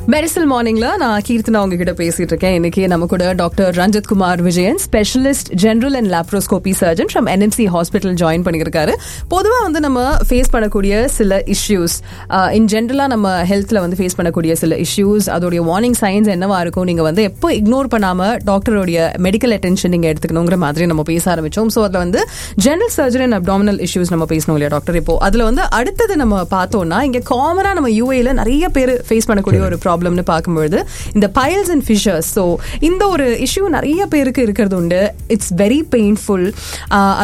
medicinal மார்னிங்ல நான் கீர்த்தனா உங்ககிட்ட பேசிட்டு இருக்கேன் இன்னைக்கு நம்ம கூட doctor Ranjith Kumar Vijayan specialist general and laparoscopy surgeon from NMC hospital join பண்ணியிருக்காரு பொதுவாக வந்து நம்ம ஃபேஸ் பண்ணக்கூடிய சில இஷ்யூஸ் இன் ஜென்ரலாக நம்ம ஹெல்த்தில் வந்து ஃபேஸ் பண்ணக்கூடிய சில இஷ்யூஸ் அதோடைய வார்னிங் சைன்ஸ் என்னவா இருக்கும் நீங்கள் வந்து எப்போ இக்னோர் பண்ணாமல் டாக்டருடைய மெடிக்கல் அட்டென்ஷன் நீங்கள் எடுத்துக்கணுங்கிற மாதிரி நம்ம பேச ஆரம்பிச்சோம் ஸோ அதில் வந்து general surgery and abdominal issues நம்ம பேசணும் இல்லையா டாக்டர் இப்போ அதில் வந்து அடுத்தது நம்ம பார்த்தோம்னா இங்கே காமனாக நம்ம யூஏல நிறைய பேர் ஃபேஸ் பண்ணக்கூடிய ஒரு ப்ராப்ளம்னு பார்க்கும்பொழுது இந்த பைல்ஸ் அண்ட் ஃபிஷர்ஸ் ஸோ இந்த ஒரு இஷ்யூ நிறைய பேருக்கு இருக்கிறது உண்டு இட்ஸ் வெரி பெயின்ஃபுல்